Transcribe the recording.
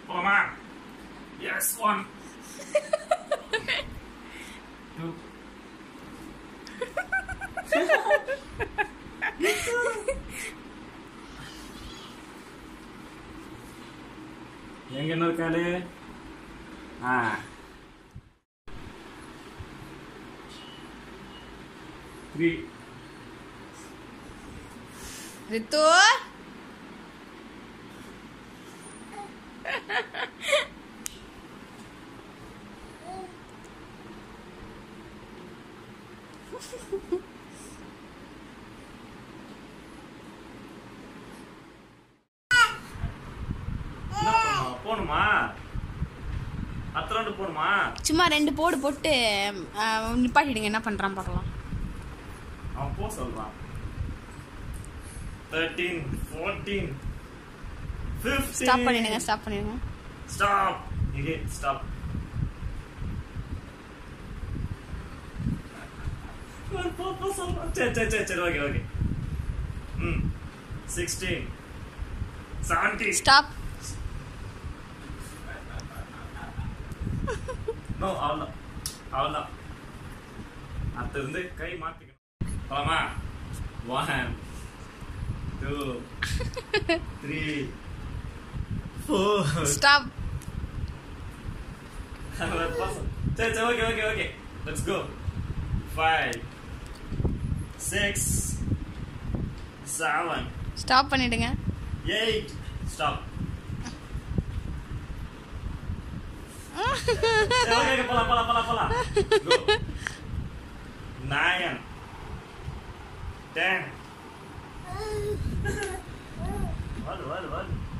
போமா S one two எங்க என்ன இருக்காளு ஆ த்ரீ ரித்து என்ன பண்ணணும்? போகணுமா அத்த ரவுண்டு போகணுமா சும்மா ரெண்டு போடு போட்டு ஆ, நிப்பாட்டிடுங்க என்ன பண்றான் பார்க்கலாம் அவன் போ சொல்றான் தேர்ட்டீன் ஃபோர்டீன் ஸ்டாப் பண்ணிடுங்க ஸ்டாப் பண்ணிடுங்க ஸ்டாப் இங்கே ஸ்டாப் சரி சரி சரி சரி ஓகே ஓகே ம் சிக்ஸ்டீன் செவன்டீன் ஸ்டாப் நோ அவ்வளோதான் அவ்வளோதான் அடுத்து இருந்து கை மாற்றிக்கணும் போலாமா one two three four stop சரி சரி okay okay okay let's go five six seven stop பண்ணிடுங்க எயிட் ஸ்டாப் ஓகே ஓகே போலாம் போலாம் போலாம் போலாம் கோ நைன் டென் வரு வரு வரு